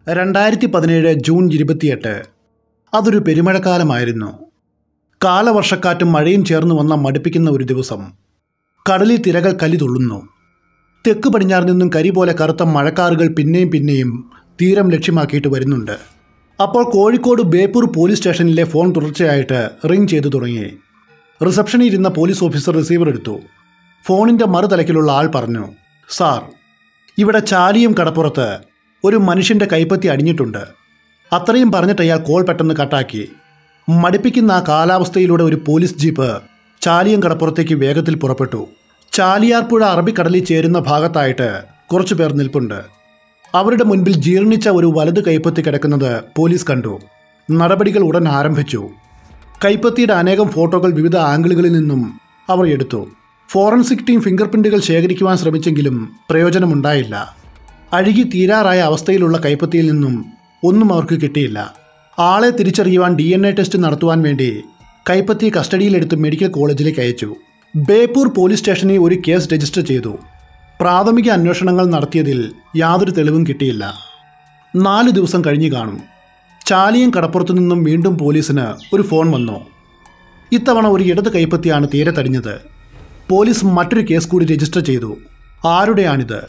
രണ്ടായിരത്തി പതിനേഴ് ജൂൺ ഇരുപത്തിയെട്ട് അതൊരു പെരുമഴക്കാലമായിരുന്നു കാലവർഷക്കാറ്റും മഴയും ചേർന്ന് വന്ന മടുപ്പിക്കുന്ന ഒരു ദിവസം കടലിൽ തിരകൾ കലി തുള്ളുന്നു തെക്ക് പടിഞ്ഞാറ് നിന്നും കരി പോലെ കറുത്ത മഴക്കാറുകൾ പിന്നെയും പിന്നെയും തീരം ലക്ഷ്യമാക്കിയിട്ട് വരുന്നുണ്ട് അപ്പോൾ കോഴിക്കോട് ബേപ്പൂർ പോലീസ് സ്റ്റേഷനിലെ ഫോൺ തുടർച്ചയായിട്ട് റിംഗ് ചെയ്തു തുടങ്ങി റിസപ്ഷനിൽ ഇരുന്ന പോലീസ് ഓഫീസർ റിസീവർ എടുത്തു ഫോണിൻ്റെ മറുതലക്കിലുള്ള ആൾ പറഞ്ഞു സാർ ഇവിടെ ചാലിയം കടപ്പുറത്ത് ഒരു മനുഷ്യൻ്റെ കൈപ്പത്തി അടിഞ്ഞിട്ടുണ്ട് അത്രയും പറഞ്ഞിട്ട് അയാൾ കോൾ പെട്ടെന്ന് കട്ടാക്കി മടുപ്പിക്കുന്ന ആ കാലാവസ്ഥയിലൂടെ ഒരു പോലീസ് ജീപ്പ് ചാലിയം കടപ്പുറത്തേക്ക് വേഗത്തിൽ പുറപ്പെട്ടു ചാലിയാർപ്പുഴ അറബിക്കടലിൽ ചേരുന്ന ഭാഗത്തായിട്ട് കുറച്ചു പേർ നിൽപ്പുണ്ട് അവരുടെ മുൻപിൽ ജീർണിച്ച ഒരു വലത് കൈപ്പത്തി കിടക്കുന്നത് പോലീസ് കണ്ടു നടപടികൾ ഉടൻ ആരംഭിച്ചു കൈപ്പത്തിയുടെ അനേകം ഫോട്ടോകൾ വിവിധ ആംഗിളുകളിൽ നിന്നും അവർ എടുത്തു ഫോറൻസിക് ടീം ഫിംഗർ പ്രിന്റുകൾ ശേഖരിക്കുവാൻ ശ്രമിച്ചെങ്കിലും പ്രയോജനമുണ്ടായില്ല അഴുകി തീരാറായ അവസ്ഥയിലുള്ള കൈപ്പത്തിയിൽ നിന്നും ഒന്നും അവർക്ക് കിട്ടിയില്ല ആളെ തിരിച്ചറിയുവാൻ ഡി എൻ എ ടെസ്റ്റ് നടത്തുവാൻ വേണ്ടി കൈപ്പത്തി കസ്റ്റഡിയിലെടുത്ത് മെഡിക്കൽ കോളേജിലേക്ക് അയച്ചു ബേപ്പൂർ പോലീസ് സ്റ്റേഷനിൽ ഒരു കേസ് രജിസ്റ്റർ ചെയ്തു പ്രാഥമിക അന്വേഷണങ്ങൾ നടത്തിയതിൽ യാതൊരു തെളിവും കിട്ടിയില്ല നാല് ദിവസം കഴിഞ്ഞു കാണും ചാലിയം കടപ്പുറത്തു നിന്നും വീണ്ടും പോലീസിന് ഒരു ഫോൺ വന്നു ഇത്തവണ ഒരു ഇടത് കൈപ്പത്തിയാണ് തീരെ തടിഞ്ഞത് പോലീസ് മറ്റൊരു കേസ് കൂടി രജിസ്റ്റർ ചെയ്തു ആരുടെയാണിത്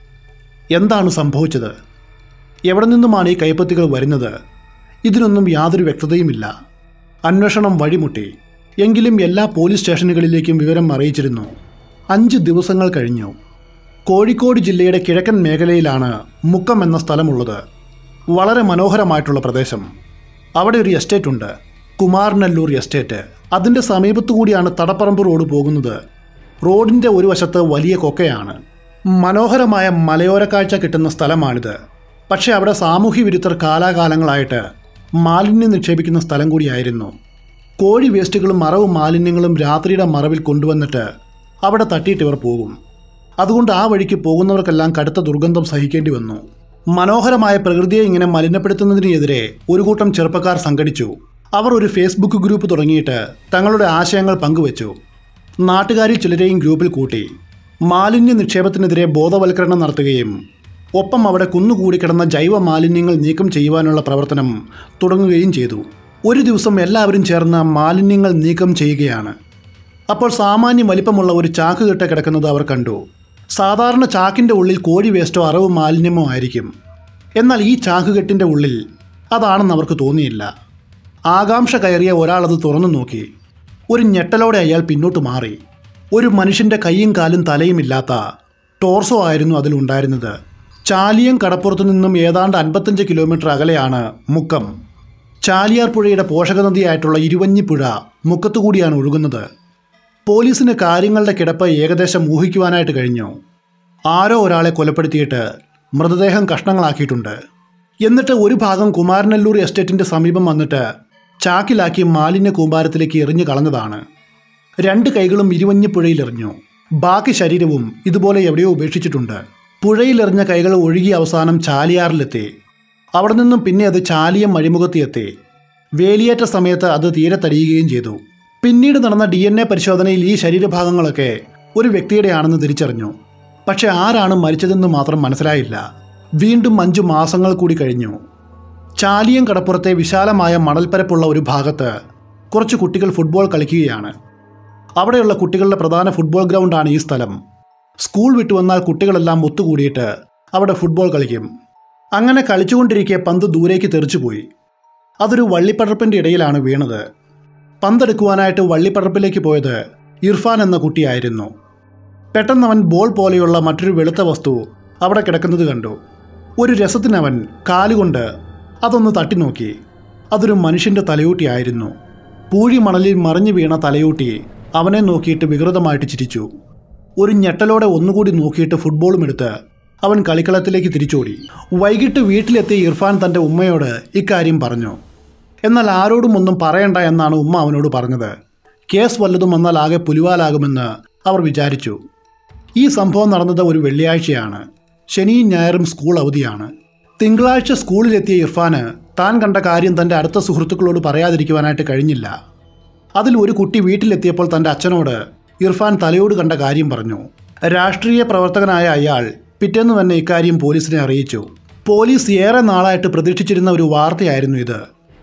എന്താണ് സംഭവിച്ചത് എവിടെ നിന്നുമാണ് ഈ കൈപ്പത്തികൾ വരുന്നത് ഇതിനൊന്നും യാതൊരു വ്യക്തതയുമില്ല അന്വേഷണം വഴിമുട്ടി എങ്കിലും എല്ലാ പോലീസ് സ്റ്റേഷനുകളിലേക്കും വിവരം അറിയിച്ചിരുന്നു അഞ്ച് ദിവസങ്ങൾ കഴിഞ്ഞു കോഴിക്കോട് ജില്ലയുടെ കിഴക്കൻ മേഖലയിലാണ് മുക്കം എന്ന സ്ഥലമുള്ളത് വളരെ മനോഹരമായിട്ടുള്ള പ്രദേശം അവിടെ ഒരു എസ്റ്റേറ്റ് ഉണ്ട് കുമാരനല്ലൂർ എസ്റ്റേറ്റ് അതിൻ്റെ സമീപത്തു കൂടിയാണ് തടപ്പറമ്പ് റോഡ് പോകുന്നത് റോഡിൻ്റെ ഒരു വശത്ത് വലിയ കൊക്കയാണ് മനോഹരമായ മലയോര കാഴ്ച കിട്ടുന്ന സ്ഥലമാണിത് പക്ഷേ അവിടെ സാമൂഹ്യ വിരുദ്ധർ കാലാകാലങ്ങളായിട്ട് മാലിന്യം നിക്ഷേപിക്കുന്ന സ്ഥലം കൂടിയായിരുന്നു കോഴി വേസ്റ്റുകളും മറവ് മാലിന്യങ്ങളും രാത്രിയുടെ മറവിൽ കൊണ്ടുവന്നിട്ട് അവിടെ തട്ടിയിട്ട് ഇവർ പോകും അതുകൊണ്ട് ആ വഴിക്ക് പോകുന്നവർക്കെല്ലാം കടുത്ത ദുർഗന്ധം സഹിക്കേണ്ടി വന്നു മനോഹരമായ പ്രകൃതിയെ ഇങ്ങനെ മലിനപ്പെടുത്തുന്നതിനെതിരെ ഒരു കൂട്ടം ചെറുപ്പക്കാർ സംഘടിച്ചു അവർ ഒരു ഫേസ്ബുക്ക് ഗ്രൂപ്പ് തുടങ്ങിയിട്ട് തങ്ങളുടെ ആശയങ്ങൾ പങ്കുവച്ചു നാട്ടുകാരിൽ ചിലരെയും ഗ്രൂപ്പിൽ കൂട്ടി മാലിന്യ നിക്ഷേപത്തിനെതിരെ ബോധവൽക്കരണം നടത്തുകയും ഒപ്പം അവിടെ കുന്നുകൂടി കിടന്ന ജൈവ മാലിന്യങ്ങൾ നീക്കം ചെയ്യുവാനുള്ള പ്രവർത്തനം തുടങ്ങുകയും ചെയ്തു ഒരു ദിവസം എല്ലാവരും ചേർന്ന് മാലിന്യങ്ങൾ നീക്കം ചെയ്യുകയാണ് അപ്പോൾ സാമാന്യ വലിപ്പമുള്ള ഒരു ചാക്ക് കെട്ട് കിടക്കുന്നത് അവർ കണ്ടു സാധാരണ ചാക്കിൻ്റെ ഉള്ളിൽ കോഴി വേസ്റ്റോ അറവ് മാലിന്യമോ ആയിരിക്കും എന്നാൽ ഈ ചാക്കുകെട്ടിൻ്റെ ഉള്ളിൽ അതാണെന്ന് അവർക്ക് തോന്നിയില്ല ആകാംക്ഷ കയറിയ ഒരാളത് തുറന്നു നോക്കി ഒരു ഞെട്ടലോടെ അയാൾ പിന്നോട്ട് മാറി ഒരു മനുഷ്യൻ്റെ കൈയും കാലും തലയും ഇല്ലാത്ത ടോർസോ ആയിരുന്നു അതിലുണ്ടായിരുന്നത് ചാലിയം കടപ്പുറത്തു നിന്നും ഏതാണ്ട് അൻപത്തഞ്ച് കിലോമീറ്റർ അകലെയാണ് മുക്കം ചാലിയാർ പുഴയുടെ പോഷകനദിയായിട്ടുള്ള ഇരുവഞ്ഞിപ്പുഴ മുക്കത്തുകൂടിയാണ് ഒഴുകുന്നത് പോലീസിന് കാര്യങ്ങളുടെ കിടപ്പ് ഏകദേശം ഊഹിക്കുവാനായിട്ട് കഴിഞ്ഞു ആരോ ഒരാളെ കൊലപ്പെടുത്തിയിട്ട് മൃതദേഹം കഷ്ണങ്ങളാക്കിയിട്ടുണ്ട് എന്നിട്ട് ഒരു ഭാഗം കുമാരനല്ലൂർ എസ്റ്റേറ്റിൻ്റെ സമീപം വന്നിട്ട് ചാക്കിലാക്കി മാലിന്യ കൂമ്പാരത്തിലേക്ക് എറിഞ്ഞു കളഞ്ഞതാണ് രണ്ട് കൈകളും ഇരുവഞ്ഞിപ്പുഴയിൽ എറിഞ്ഞു ബാക്കി ശരീരവും ഇതുപോലെ എവിടെയോ ഉപേക്ഷിച്ചിട്ടുണ്ട് പുഴയിലെറിഞ്ഞ കൈകൾ ഒഴുകി അവസാനം ചാലിയാറിലെത്തി അവിടെ നിന്നും പിന്നെ അത് ചാലിയം മഴിമുഖത്തെത്തി വേലിയേറ്റ സമയത്ത് അത് തീരെ തടിയുകയും ചെയ്തു പിന്നീട് നടന്ന ഡി എൻ എ പരിശോധനയിൽ ഈ ശരീരഭാഗങ്ങളൊക്കെ ഒരു വ്യക്തിയുടെയാണെന്ന് തിരിച്ചറിഞ്ഞു പക്ഷെ ആരാണ് മരിച്ചതെന്ന് മാത്രം മനസ്സിലായില്ല വീണ്ടും അഞ്ചു മാസങ്ങൾ കൂടി കഴിഞ്ഞു ചാലിയം കടപ്പുറത്തെ വിശാലമായ മണൽപ്പരപ്പുള്ള ഒരു ഭാഗത്ത് കുറച്ച് കുട്ടികൾ ഫുട്ബോൾ കളിക്കുകയാണ് അവിടെയുള്ള കുട്ടികളുടെ പ്രധാന ഫുട്ബോൾ ഗ്രൗണ്ടാണ് ഈ സ്ഥലം സ്കൂൾ വിട്ടു വന്നാൽ കുട്ടികളെല്ലാം ഒത്തുകൂടിയിട്ട് അവിടെ ഫുട്ബോൾ കളിക്കും അങ്ങനെ കളിച്ചുകൊണ്ടിരിക്കെ പന്ത് ദൂരേക്ക് തെറിച്ചുപോയി അതൊരു വള്ളിപ്പടർപ്പിൻ്റെ ഇടയിലാണ് വീണത് പന്തെടുക്കുവാനായിട്ട് വള്ളിപ്പടർപ്പിലേക്ക് പോയത് ഇർഫാൻ എന്ന കുട്ടിയായിരുന്നു പെട്ടെന്ന് അവൻ ബോൾ പോലെയുള്ള മറ്റൊരു വെളുത്ത വസ്തു അവിടെ കിടക്കുന്നത് കണ്ടു ഒരു രസത്തിനവൻ കാലുകൊണ്ട് അതൊന്ന് തട്ടി നോക്കി അതൊരു മനുഷ്യൻ്റെ തലയൂട്ടിയായിരുന്നു പൂഴി മണലിൽ മറിഞ്ഞു വീണ തലയൂട്ടി അവനെ നോക്കിയിട്ട് വികൃതമായിട്ട് ചിരിച്ചു ഒരു ഞെട്ടലോടെ ഒന്നുകൂടി നോക്കിയിട്ട് ഫുട്ബോളും എടുത്ത് അവൻ കളിക്കളത്തിലേക്ക് തിരിച്ചോടി വൈകിട്ട് വീട്ടിലെത്തിയ ഇർഫാൻ തൻ്റെ ഉമ്മയോട് ഇക്കാര്യം പറഞ്ഞു എന്നാൽ ആരോടും ഒന്നും പറയണ്ട എന്നാണ് ഉമ്മ അവനോട് പറഞ്ഞത് കേസ് വല്ലതും വന്നാൽ ആകെ പുലിവാലാകുമെന്ന് അവർ വിചാരിച്ചു ഈ സംഭവം നടന്നത് ഒരു വെള്ളിയാഴ്ചയാണ് ശനിയും ഞായറും സ്കൂൾ അവധിയാണ് തിങ്കളാഴ്ച സ്കൂളിലെത്തിയ ഇർഫാന് താൻ കണ്ട കാര്യം തൻ്റെ അടുത്ത സുഹൃത്തുക്കളോട് പറയാതിരിക്കുവാനായിട്ട് കഴിഞ്ഞില്ല അതിൽ ഒരു കുട്ടി വീട്ടിലെത്തിയപ്പോൾ തൻ്റെ അച്ഛനോട് ഇർഫാൻ തലയോട് കണ്ട കാര്യം പറഞ്ഞു രാഷ്ട്രീയ പ്രവർത്തകനായ അയാൾ പിറ്റേന്ന് തന്നെ ഇക്കാര്യം പോലീസിനെ അറിയിച്ചു പോലീസ് ഏറെ നാളായിട്ട് പ്രതീക്ഷിച്ചിരുന്ന ഒരു വാർത്തയായിരുന്നു ഇത്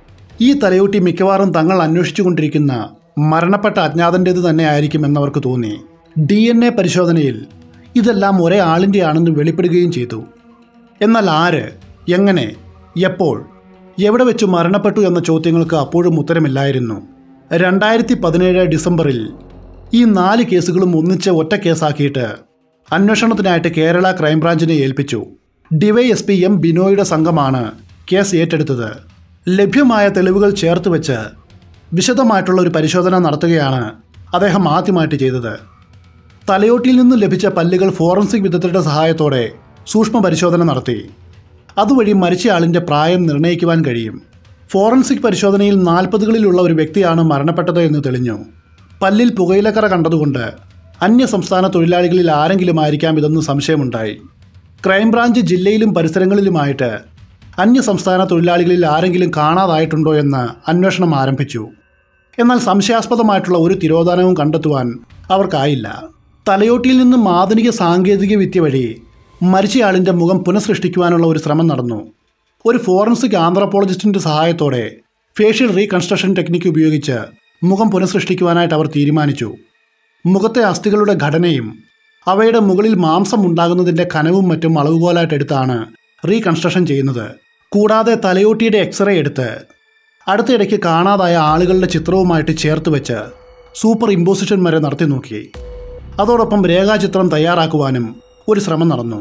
ഈ തലയൂട്ടി മിക്കവാറും തങ്ങൾ അന്വേഷിച്ചുകൊണ്ടിരിക്കുന്ന മരണപ്പെട്ട അജ്ഞാതൻ്റേത് തന്നെ ആയിരിക്കുമെന്നവർക്ക് തോന്നി ഡി എൻ എ പരിശോധനയിൽ ഇതെല്ലാം ഒരേ ആളിൻ്റെ ആണെന്ന് വെളിപ്പെടുകയും ചെയ്തു എന്നാൽ ആര് എങ്ങനെ എപ്പോൾ എവിടെ വെച്ച് മരണപ്പെട്ടു എന്ന ചോദ്യങ്ങൾക്ക് അപ്പോഴും ഉത്തരമില്ലായിരുന്നു രണ്ടായിരത്തി പതിനേഴ് ഡിസംബറിൽ ഈ നാല് കേസുകളും ഒന്നിച്ച് ഒറ്റ കേസാക്കിയിട്ട് അന്വേഷണത്തിനായിട്ട് കേരള ക്രൈംബ്രാഞ്ചിനെ ഏൽപ്പിച്ചു ഡിവൈഎസ് പി എം ബിനോയുടെ സംഘമാണ് കേസ് ഏറ്റെടുത്തത് ലഭ്യമായ തെളിവുകൾ ചേർത്ത് വെച്ച് വിശദമായിട്ടുള്ള ഒരു പരിശോധന നടത്തുകയാണ് അദ്ദേഹം ആദ്യമായിട്ട് ചെയ്തത് തലയോട്ടിയിൽ നിന്ന് ലഭിച്ച പല്ലുകൾ ഫോറൻസിക് വിദഗ്ധരുടെ സഹായത്തോടെ സൂക്ഷ്മ പരിശോധന നടത്തി അതുവഴി മരിച്ചയാളിൻ്റെ പ്രായം നിർണ്ണയിക്കുവാൻ കഴിയും ഫോറൻസിക് പരിശോധനയിൽ നാൽപ്പതുകളിലുള്ള ഒരു വ്യക്തിയാണ് മരണപ്പെട്ടത് എന്ന് തെളിഞ്ഞു പല്ലിൽ പുകയിലക്കറ കണ്ടതുകൊണ്ട് അന്യ സംസ്ഥാന തൊഴിലാളികളിൽ ആരെങ്കിലും ആയിരിക്കാം ഇതെന്ന് സംശയമുണ്ടായി ക്രൈംബ്രാഞ്ച് ജില്ലയിലും പരിസരങ്ങളിലുമായിട്ട് അന്യ സംസ്ഥാന തൊഴിലാളികളിൽ ആരെങ്കിലും കാണാതായിട്ടുണ്ടോ എന്ന് അന്വേഷണം ആരംഭിച്ചു എന്നാൽ സംശയാസ്പദമായിട്ടുള്ള ഒരു തിരോധാനവും കണ്ടെത്തുവാൻ അവർക്കായില്ല തലയോട്ടിയിൽ നിന്നും ആധുനിക സാങ്കേതിക വിദ്യ വഴി മരിച്ചയാളിൻ്റെ മുഖം പുനഃസൃഷ്ടിക്കുവാനുള്ള ഒരു ശ്രമം നടന്നു ഒരു ഫോറൻസിക് ആന്ത്രപ്പോളജിസ്റ്റിൻ്റെ സഹായത്തോടെ ഫേഷ്യൽ റീകൺസ്ട്രക്ഷൻ ടെക്നിക്ക് ഉപയോഗിച്ച് മുഖം പുനഃസൃഷ്ടിക്കുവാനായിട്ട് അവർ തീരുമാനിച്ചു മുഖത്തെ അസ്ഥികളുടെ ഘടനയും അവയുടെ മുകളിൽ മാംസം ഉണ്ടാകുന്നതിൻ്റെ കനവും മറ്റും അളവുകോലായിട്ട് എടുത്താണ് റീകൺസ്ട്രക്ഷൻ ചെയ്യുന്നത് കൂടാതെ തലയോട്ടിയുടെ എക്സ്റേ എടുത്ത് അടുത്തിടയ്ക്ക് കാണാതായ ആളുകളുടെ ചിത്രവുമായിട്ട് ചേർത്ത് വെച്ച് സൂപ്പർ ഇമ്പോസിഷൻ വരെ നടത്തി നോക്കി അതോടൊപ്പം രേഖാചിത്രം തയ്യാറാക്കുവാനും ഒരു ശ്രമം നടന്നു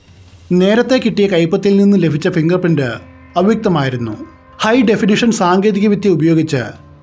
നേരത്തെ കിട്ടിയ കൈപ്പത്തിയിൽ നിന്ന് ലഭിച്ച ഫിംഗർ പ്രിൻ്റ് അവ്യക്തമായിരുന്നു ഹൈ ഡെഫിനിഷൻ സാങ്കേതികവിദ്യ ഉപയോഗിച്ച്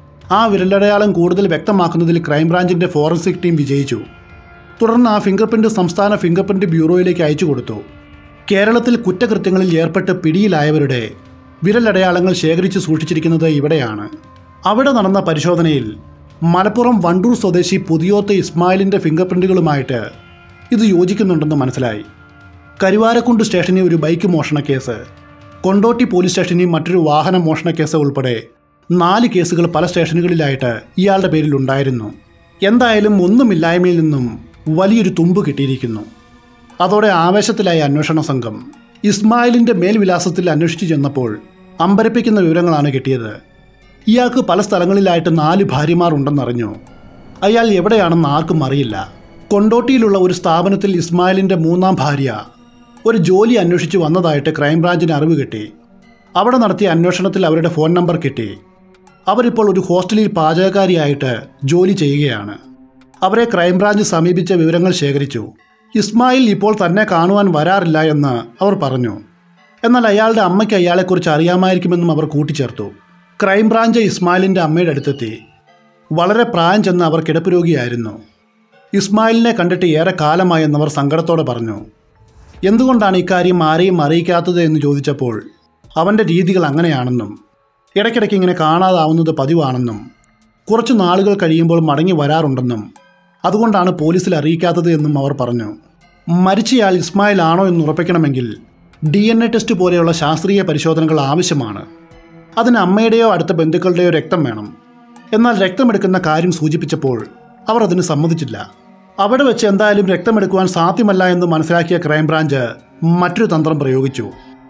ആ വിരലടയാളം കൂടുതൽ വ്യക്തമാക്കുന്നതിൽ ക്രൈംബ്രാഞ്ചിൻ്റെ ഫോറൻസിക് ടീം വിജയിച്ചു തുടർന്ന് ആ ഫിംഗർ പ്രിൻ്റ് സംസ്ഥാന ഫിംഗർ പ്രിൻ്റ് ബ്യൂറോയിലേക്ക് അയച്ചു കൊടുത്തു കേരളത്തിൽ കുറ്റകൃത്യങ്ങളിൽ ഏർപ്പെട്ട് പിടിയിലായവരുടെ വിരലടയാളങ്ങൾ ശേഖരിച്ച് സൂക്ഷിച്ചിരിക്കുന്നത് ഇവിടെയാണ് അവിടെ നടന്ന പരിശോധനയിൽ മലപ്പുറം വണ്ടൂർ സ്വദേശി പുതിയോത്ത് ഇസ്മായിലിൻ്റെ ഫിംഗർ പ്രിൻ്റുകളുമായിട്ട് ഇത് യോജിക്കുന്നുണ്ടെന്ന് മനസ്സിലായി കരുവാരക്കുണ്ട് സ്റ്റേഷനിൽ ഒരു ബൈക്ക് മോഷണ കേസ് കൊണ്ടോട്ടി പോലീസ് സ്റ്റേഷനിൽ മറ്റൊരു വാഹന മോഷണ കേസ് ഉൾപ്പെടെ നാല് കേസുകൾ പല സ്റ്റേഷനുകളിലായിട്ട് ഇയാളുടെ പേരിൽ ഉണ്ടായിരുന്നു എന്തായാലും ഒന്നുമില്ലായ്മയിൽ നിന്നും വലിയൊരു തുമ്പ് കിട്ടിയിരിക്കുന്നു അതോടെ ആവേശത്തിലായ അന്വേഷണ സംഘം ഇസ്മായിലിൻ്റെ മേൽവിലാസത്തിൽ അന്വേഷിച്ചു ചെന്നപ്പോൾ അമ്പരപ്പിക്കുന്ന വിവരങ്ങളാണ് കിട്ടിയത് ഇയാൾക്ക് പല സ്ഥലങ്ങളിലായിട്ട് നാല് ഭാര്യമാർ ഉണ്ടെന്നറിഞ്ഞു അയാൾ എവിടെയാണെന്ന് ആർക്കും അറിയില്ല കൊണ്ടോട്ടിയിലുള്ള ഒരു സ്ഥാപനത്തിൽ ഇസ്മായിലിൻ്റെ മൂന്നാം ഭാര്യ ഒരു ജോലി അന്വേഷിച്ച് വന്നതായിട്ട് ക്രൈംബ്രാഞ്ചിന് അറിവ് കിട്ടി അവിടെ നടത്തിയ അന്വേഷണത്തിൽ അവരുടെ ഫോൺ നമ്പർ കിട്ടി അവരിപ്പോൾ ഒരു ഹോസ്റ്റലിൽ പാചകക്കാരിയായിട്ട് ജോലി ചെയ്യുകയാണ് അവരെ ക്രൈംബ്രാഞ്ച് സമീപിച്ച വിവരങ്ങൾ ശേഖരിച്ചു ഇസ്മായിൽ ഇപ്പോൾ തന്നെ കാണുവാൻ വരാറില്ല എന്ന് അവർ പറഞ്ഞു എന്നാൽ അയാളുടെ അമ്മയ്ക്ക് അയാളെക്കുറിച്ച് അറിയാമായിരിക്കുമെന്നും അവർ കൂട്ടിച്ചേർത്തു ക്രൈംബ്രാഞ്ച് ഇസ്മായിലിൻ്റെ അമ്മയുടെ അടുത്തെത്തി വളരെ പ്രായം ചെന്ന് അവർ കിടപ്പ് രോഗിയായിരുന്നു ഇസ്മായിലിനെ കണ്ടിട്ട് ഏറെ കാലമായെന്നവർ സങ്കടത്തോടെ പറഞ്ഞു എന്തുകൊണ്ടാണ് ഇക്കാര്യം ആരെയും അറിയിക്കാത്തത് എന്ന് ചോദിച്ചപ്പോൾ അവൻ്റെ രീതികൾ അങ്ങനെയാണെന്നും ഇടയ്ക്കിടയ്ക്ക് ഇങ്ങനെ കാണാതാവുന്നത് പതിവാണെന്നും കുറച്ച് നാളുകൾ കഴിയുമ്പോൾ മടങ്ങി വരാറുണ്ടെന്നും അതുകൊണ്ടാണ് പോലീസിൽ അറിയിക്കാത്തത് എന്നും അവർ പറഞ്ഞു മരിച്ചയാൾ ഇസ്മായിൽ ആണോ എന്ന് ഉറപ്പിക്കണമെങ്കിൽ ഡി എൻ എ ടെസ്റ്റ് പോലെയുള്ള ശാസ്ത്രീയ പരിശോധനകൾ ആവശ്യമാണ് അതിന് അമ്മയുടെയോ അടുത്ത ബന്ധുക്കളുടെയോ രക്തം വേണം എന്നാൽ രക്തമെടുക്കുന്ന കാര്യം സൂചിപ്പിച്ചപ്പോൾ അവർ അതിന് സമ്മതിച്ചില്ല അവിടെ വെച്ച് എന്തായാലും രക്തമെടുക്കുവാൻ സാധ്യമല്ല എന്ന് മനസ്സിലാക്കിയ ക്രൈംബ്രാഞ്ച് മറ്റൊരു തന്ത്രം പ്രയോഗിച്ചു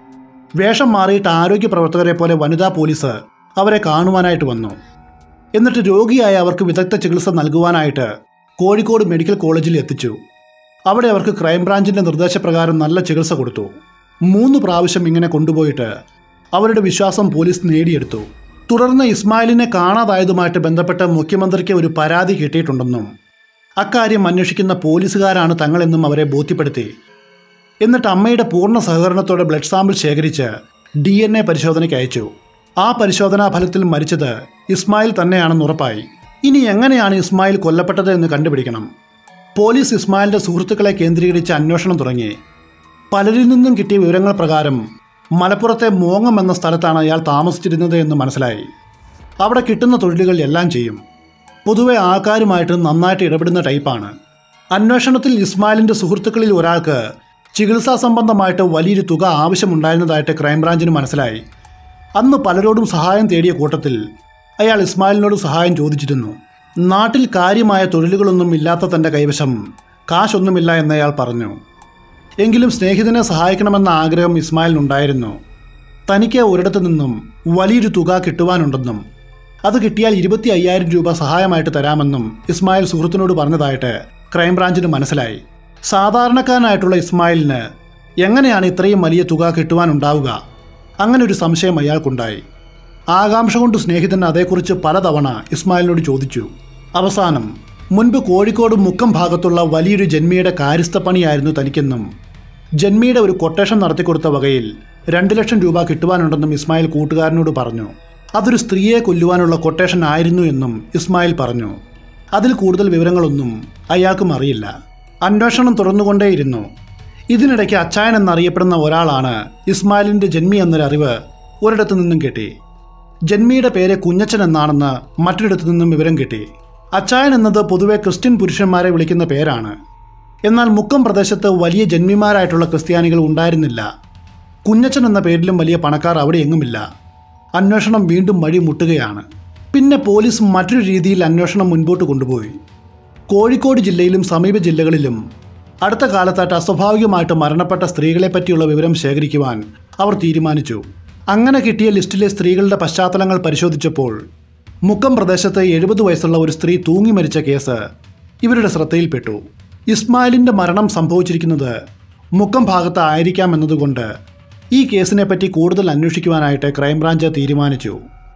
വേഷം മാറിയിട്ട് ആരോഗ്യ പ്രവർത്തകരെ പോലെ വനിതാ പോലീസ് അവരെ കാണുവാനായിട്ട് വന്നു എന്നിട്ട് രോഗിയായ അവർക്ക് വിദഗ്ധ ചികിത്സ നൽകുവാനായിട്ട് കോഴിക്കോട് മെഡിക്കൽ കോളേജിൽ എത്തിച്ചു അവിടെ അവർക്ക് ക്രൈംബ്രാഞ്ചിൻ്റെ നിർദ്ദേശപ്രകാരം നല്ല ചികിത്സ കൊടുത്തു മൂന്ന് പ്രാവശ്യം ഇങ്ങനെ കൊണ്ടുപോയിട്ട് അവരുടെ വിശ്വാസം പോലീസ് നേടിയെടുത്തു തുടർന്ന് ഇസ്മായിലിനെ കാണാതായതുമായിട്ട് ബന്ധപ്പെട്ട് മുഖ്യമന്ത്രിക്ക് ഒരു പരാതി കിട്ടിയിട്ടുണ്ടെന്നും അക്കാര്യം അന്വേഷിക്കുന്ന പോലീസുകാരാണ് തങ്ങളെന്നും അവരെ ബോധ്യപ്പെടുത്തി എന്നിട്ട് അമ്മയുടെ പൂർണ്ണ സഹകരണത്തോടെ ബ്ലഡ് സാമ്പിൾ ശേഖരിച്ച് ഡി എൻ എ പരിശോധനയ്ക്ക് അയച്ചു ആ പരിശോധനാ ഫലത്തിൽ മരിച്ചത് ഇസ്മായിൽ തന്നെയാണെന്ന് ഉറപ്പായി ഇനി എങ്ങനെയാണ് ഇസ്മായിൽ കൊല്ലപ്പെട്ടത് എന്ന് കണ്ടുപിടിക്കണം പോലീസ് ഇസ്മായിലിന്റെ സുഹൃത്തുക്കളെ കേന്ദ്രീകരിച്ച് അന്വേഷണം തുടങ്ങി പലരിൽ നിന്നും കിട്ടിയ വിവരങ്ങൾ പ്രകാരം മലപ്പുറത്തെ മോങ്ങം എന്ന സ്ഥലത്താണ് അയാൾ താമസിച്ചിരുന്നത് എന്ന് മനസ്സിലായി അവിടെ കിട്ടുന്ന തൊഴിലുകൾ എല്ലാം ചെയ്യും പൊതുവെ ആൾക്കാരുമായിട്ട് നന്നായിട്ട് ഇടപെടുന്ന ടൈപ്പാണ് അന്വേഷണത്തിൽ ഇസ്മായിലിന്റെ സുഹൃത്തുക്കളിൽ ഒരാൾക്ക് ചികിത്സാ സംബന്ധമായിട്ട് വലിയൊരു തുക ആവശ്യമുണ്ടായിരുന്നതായിട്ട് ക്രൈംബ്രാഞ്ചിന് മനസ്സിലായി അന്ന് പലരോടും സഹായം തേടിയ കൂട്ടത്തിൽ അയാൾ ഇസ്മായിലിനോട് സഹായം ചോദിച്ചിരുന്നു നാട്ടിൽ കാര്യമായ തൊഴിലുകളൊന്നും ഇല്ലാത്ത തൻ്റെ കൈവശം കാശൊന്നുമില്ല എന്നയാൾ പറഞ്ഞു എങ്കിലും സ്നേഹിതനെ സഹായിക്കണമെന്ന ആഗ്രഹം ഇസ്മായിലിനുണ്ടായിരുന്നു തനിക്ക് ഒരിടത്തു നിന്നും വലിയൊരു തുക കിട്ടുവാനുണ്ടെന്നും അത് കിട്ടിയാൽ ഇരുപത്തി അയ്യായിരം രൂപ സഹായമായിട്ട് തരാമെന്നും ഇസ്മായിൽ സുഹൃത്തിനോട് പറഞ്ഞതായിട്ട് ക്രൈംബ്രാഞ്ചിന് മനസ്സിലായി സാധാരണക്കാരനായിട്ടുള്ള ഇസ്മായിലിന് എങ്ങനെയാണ് ഇത്രയും വലിയ തുക കിട്ടുവാനുണ്ടാവുക അങ്ങനെ ഒരു സംശയം അയാൾക്കുണ്ടായി ആകാംക്ഷ കൊണ്ട് സ്നേഹിതൻ അതേക്കുറിച്ച് പലതവണ ഇസ്മായിലിനോട് ചോദിച്ചു അവസാനം മുൻപ് കോഴിക്കോട് മുക്കം ഭാഗത്തുള്ള വലിയൊരു ജന്മിയുടെ കാര്യസ്ഥപ്പണിയായിരുന്നു തനിക്കെന്നും ജന്മിയുടെ ഒരു കൊട്ടേഷൻ നടത്തിക്കൊടുത്ത വകയിൽ രണ്ട് ലക്ഷം രൂപ കിട്ടുവാനുണ്ടെന്നും ഇസ്മായിൽ കൂട്ടുകാരനോട് പറഞ്ഞു അതൊരു സ്ത്രീയെ കൊല്ലുവാനുള്ള കൊട്ടേഷൻ ആയിരുന്നു എന്നും ഇസ്മായിൽ പറഞ്ഞു അതിൽ കൂടുതൽ വിവരങ്ങളൊന്നും അയാൾക്കും അറിയില്ല അന്വേഷണം തുടർന്നുകൊണ്ടേയിരുന്നു ഇതിനിടയ്ക്ക് അച്ചായൻ എന്നറിയപ്പെടുന്ന ഒരാളാണ് ഇസ്മായിലിൻ്റെ ജന്മി എന്നൊരറിവ് ഒരിടത്തു നിന്നും കിട്ടി ജന്മിയുടെ പേര് കുഞ്ഞച്ചൻ എന്നാണെന്ന് മറ്റൊരിടത്തു നിന്നും വിവരം കിട്ടി അച്ചായൻ എന്നത് പൊതുവെ ക്രിസ്ത്യൻ പുരുഷന്മാരെ വിളിക്കുന്ന പേരാണ് എന്നാൽ മുക്കം പ്രദേശത്ത് വലിയ ജന്മിമാരായിട്ടുള്ള ക്രിസ്ത്യാനികൾ ഉണ്ടായിരുന്നില്ല കുഞ്ഞച്ചൻ എന്ന പേരിലും വലിയ പണക്കാർ അവിടെ എങ്ങുമില്ല അന്വേഷണം വീണ്ടും വഴി മുട്ടുകയാണ് പിന്നെ പോലീസ് മറ്റൊരു രീതിയിൽ അന്വേഷണം മുൻപോട്ട് കൊണ്ടുപോയി കോഴിക്കോട് ജില്ലയിലും സമീപ ജില്ലകളിലും അടുത്ത കാലത്തായിട്ട് അസ്വാഭാവികമായിട്ട് മരണപ്പെട്ട സ്ത്രീകളെ പറ്റിയുള്ള വിവരം ശേഖരിക്കുവാൻ അവർ തീരുമാനിച്ചു അങ്ങനെ കിട്ടിയ ലിസ്റ്റിലെ സ്ത്രീകളുടെ പശ്ചാത്തലങ്ങൾ പരിശോധിച്ചപ്പോൾ മുക്കം പ്രദേശത്ത് എഴുപത് വയസ്സുള്ള ഒരു സ്ത്രീ തൂങ്ങി മരിച്ച കേസ് ഇവരുടെ ശ്രദ്ധയിൽപ്പെട്ടു ഇസ്മായിലിൻ്റെ മരണം സംഭവിച്ചിരിക്കുന്നത് മുക്കം ഭാഗത്ത് ആയിരിക്കാം എന്നതുകൊണ്ട് ഈ കേസിനെ പറ്റി കൂടുതൽ അന്വേഷിക്കുവാനായിട്ട് ക്രൈംബ്രാഞ്ച് തീരുമാനിച്ചു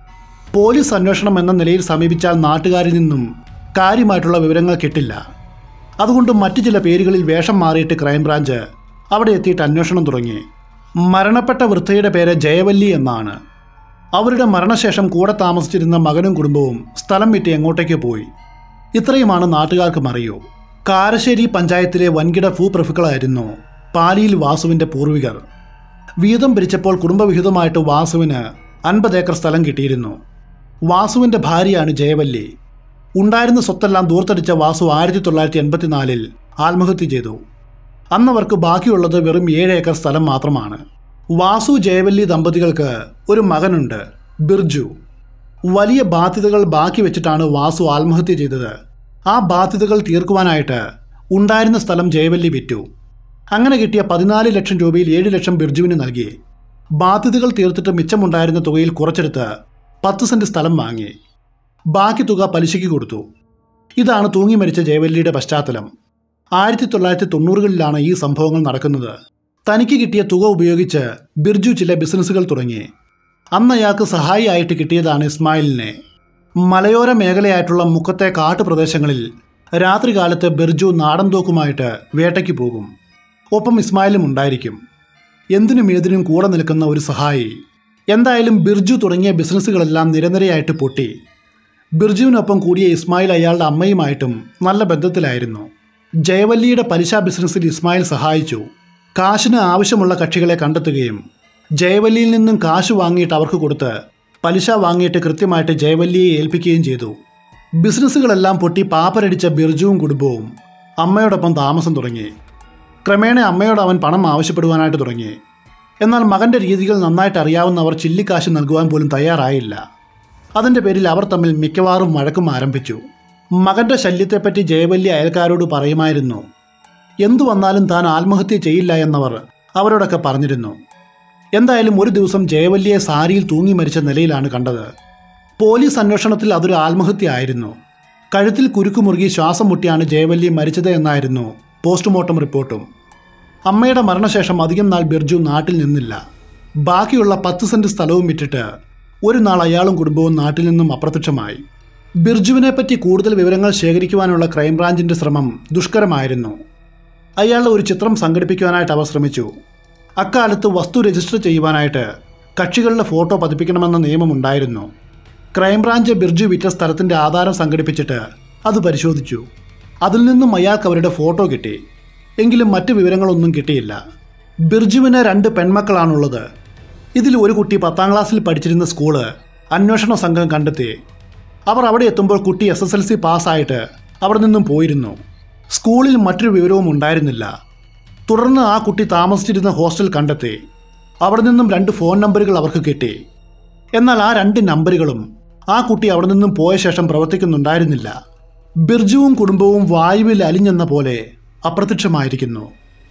പോലീസ് അന്വേഷണം എന്ന നിലയിൽ സമീപിച്ചാൽ നാട്ടുകാരിൽ നിന്നും കാര്യമായിട്ടുള്ള വിവരങ്ങൾ കിട്ടില്ല അതുകൊണ്ട് മറ്റു ചില പേരുകളിൽ വേഷം മാറിയിട്ട് ക്രൈംബ്രാഞ്ച് അവിടെ എത്തിയിട്ട് അന്വേഷണം തുടങ്ങി മരണപ്പെട്ട വൃദ്ധയുടെ പേര് ജയവല്ലി എന്നാണ് അവരുടെ മരണശേഷം കൂടെ താമസിച്ചിരുന്ന മകനും കുടുംബവും സ്ഥലം വിട്ട് എങ്ങോട്ടേക്ക് പോയി ഇത്രയുമാണ് നാട്ടുകാർക്കും അറിയൂ കാരശ്ശേരി പഞ്ചായത്തിലെ വൻകിട ഭൂപ്രഭുക്കളായിരുന്നു പാലിയിൽ വാസുവിൻ്റെ പൂർവികർ വീതം പിരിച്ചപ്പോൾ കുടുംബവിഹിതമായിട്ട് വാസുവിന് അൻപത് ഏക്കർ സ്ഥലം കിട്ടിയിരുന്നു വാസുവിൻ്റെ ഭാര്യയാണ് ജയവല്ലി ഉണ്ടായിരുന്ന സ്വത്തെല്ലാം ദൂർത്തടിച്ച വാസു ആയിരത്തി തൊള്ളായിരത്തി എൺപത്തിനാലിൽ ആത്മഹത്യ ചെയ്തു അന്നവർക്ക് ബാക്കിയുള്ളത് വെറും ഏഴ് ഏക്കർ സ്ഥലം മാത്രമാണ് വാസു ജയവല്ലി ദമ്പതികൾക്ക് ഒരു മകനുണ്ട് ബിർജു വലിയ ബാധ്യതകൾ ബാക്കി വെച്ചിട്ടാണ് വാസു ആത്മഹത്യ ചെയ്തത് ആ ബാധ്യതകൾ തീർക്കുവാനായിട്ട് ഉണ്ടായിരുന്ന സ്ഥലം ജയവല്ലി വിറ്റു അങ്ങനെ കിട്ടിയ പതിനാല് ലക്ഷം രൂപയിൽ ഏഴ് ലക്ഷം ബിർജുവിന് നൽകി ബാധ്യതകൾ തീർത്തിട്ട് മിച്ചമുണ്ടായിരുന്ന തുകയിൽ കുറച്ചെടുത്ത് പത്ത് സെന്റ് സ്ഥലം വാങ്ങി ബാക്കി തുക പലിശയ്ക്ക് കൊടുത്തു ഇതാണ് തൂങ്ങി മരിച്ച ജയവല്ലിയുടെ പശ്ചാത്തലം ആയിരത്തി തൊള്ളായിരത്തി തൊണ്ണൂറുകളിലാണ് ഈ സംഭവങ്ങൾ നടക്കുന്നത് തനിക്ക് കിട്ടിയ തുക ഉപയോഗിച്ച് ബിർജു ചില ബിസിനസ്സുകൾ തുടങ്ങി അന്ന് അയാൾക്ക് സഹായിയായിട്ട് കിട്ടിയതാണ് ഇസ്മായിലിനെ മലയോര മേഖലയായിട്ടുള്ള മുക്കത്തെ കാട്ടുപ്രദേശങ്ങളിൽ രാത്രികാലത്ത് ബിർജു നാടൻ തോക്കുമായിട്ട് വേട്ടയ്ക്ക് പോകും ഒപ്പം ഇസ്മായിലും ഉണ്ടായിരിക്കും എന്തിനും ഏതിനും കൂടെ നിൽക്കുന്ന ഒരു സഹായി എന്തായാലും ബിർജു തുടങ്ങിയ ബിസിനസ്സുകളെല്ലാം നിരനിരയായിട്ട് പൊട്ടി ബിർജുവിനൊപ്പം കൂടിയ ഇസ്മായിൽ അയാളുടെ അമ്മയുമായിട്ടും നല്ല ബന്ധത്തിലായിരുന്നു ജയവല്ലിയുടെ പലിശ ബിസിനസ്സിൽ ഇസ്മായിൽ സഹായിച്ചു കാശിന് ആവശ്യമുള്ള കക്ഷികളെ കണ്ടെത്തുകയും ജയവല്ലിയിൽ നിന്നും കാശ് വാങ്ങിയിട്ട് അവർക്ക് കൊടുത്ത് പലിശ വാങ്ങിയിട്ട് കൃത്യമായിട്ട് ജയവല്ലിയെ ഏൽപ്പിക്കുകയും ചെയ്തു ബിസിനസ്സുകളെല്ലാം പൊട്ടി പാപ്പരടിച്ച ബിർജുവും കുടുംബവും അമ്മയോടൊപ്പം താമസം തുടങ്ങി ക്രമേണ അമ്മയോട് അവൻ പണം ആവശ്യപ്പെടുവാനായിട്ട് തുടങ്ങി എന്നാൽ മകൻ്റെ രീതികൾ നന്നായിട്ട് അറിയാവുന്നവർ ചില്ലിക്കാശ് നൽകുവാൻ പോലും തയ്യാറായില്ല അതിൻ്റെ പേരിൽ അവർ തമ്മിൽ മിക്കവാറും വഴക്കും ആരംഭിച്ചു മകൻ്റെ ശല്യത്തെപ്പറ്റി ജയവല്ലി അയൽക്കാരോട് പറയുമായിരുന്നു എന്തു വന്നാലും താൻ ആത്മഹത്യ ചെയ്യില്ല എന്നവർ അവരോടൊക്കെ പറഞ്ഞിരുന്നു എന്തായാലും ഒരു ദിവസം ജയവല്ലിയെ സാരിയിൽ തൂങ്ങി മരിച്ച നിലയിലാണ് കണ്ടത് പോലീസ് അന്വേഷണത്തിൽ അതൊരു ആത്മഹത്യ ആയിരുന്നു കഴുത്തിൽ കുരുക്ക് മുറുകി ശ്വാസം മുട്ടിയാണ് ജയവല്ലി മരിച്ചത് എന്നായിരുന്നു പോസ്റ്റ്മോർട്ടം റിപ്പോർട്ടും അമ്മയുടെ മരണശേഷം അധികം നാൾ ബിർജു നാട്ടിൽ നിന്നില്ല ബാക്കിയുള്ള പത്ത് സെന്റ് സ്ഥലവും വിറ്റിട്ട് ഒരു നാൾ അയാളും കുടുംബവും നാട്ടിൽ നിന്നും അപ്രത്യക്ഷമായി ബിർജുവിനെ പറ്റി കൂടുതൽ വിവരങ്ങൾ ശേഖരിക്കുവാനുള്ള ക്രൈംബ്രാഞ്ചിന്റെ ശ്രമം ദുഷ്കരമായിരുന്നു അയാളുടെ ഒരു ചിത്രം സംഘടിപ്പിക്കുവാനായിട്ട് അവർ ശ്രമിച്ചു അക്കാലത്ത് വസ്തു രജിസ്റ്റർ ചെയ്യുവാനായിട്ട് കക്ഷികളുടെ ഫോട്ടോ പതിപ്പിക്കണമെന്ന നിയമമുണ്ടായിരുന്നു ക്രൈംബ്രാഞ്ച് ബിർജു വിറ്റ സ്ഥലത്തിൻ്റെ ആധാരം സംഘടിപ്പിച്ചിട്ട് അത് പരിശോധിച്ചു അതിൽ നിന്നും അയാൾക്ക് അവരുടെ ഫോട്ടോ കിട്ടി എങ്കിലും മറ്റു വിവരങ്ങളൊന്നും കിട്ടിയില്ല ബിർജുവിന് രണ്ട് പെൺമക്കളാണുള്ളത് ഇതിൽ ഒരു കുട്ടി പത്താം ക്ലാസ്സിൽ പഠിച്ചിരുന്ന സ്കൂള് അന്വേഷണ സംഘം കണ്ടെത്തി അവർ അവിടെ എത്തുമ്പോൾ കുട്ടി എസ് എസ് എൽ സി പാസ്സായിട്ട് അവിടെ നിന്നും പോയിരുന്നു സ്കൂളിൽ മറ്റൊരു വിവരവും ഉണ്ടായിരുന്നില്ല തുടർന്ന് ആ കുട്ടി താമസിച്ചിരുന്ന ഹോസ്റ്റൽ കണ്ടെത്തി അവിടെ നിന്നും രണ്ട് ഫോൺ നമ്പറുകൾ അവർക്ക് കിട്ടി എന്നാൽ ആ രണ്ട് നമ്പറുകളും ആ കുട്ടി അവിടെ നിന്നും പോയ ശേഷം പ്രവർത്തിക്കുന്നുണ്ടായിരുന്നില്ല ബിർജുവും കുടുംബവും വായുവിൽ അലിഞ്ഞെന്ന പോലെ അപ്രത്യക്ഷമായിരിക്കുന്നു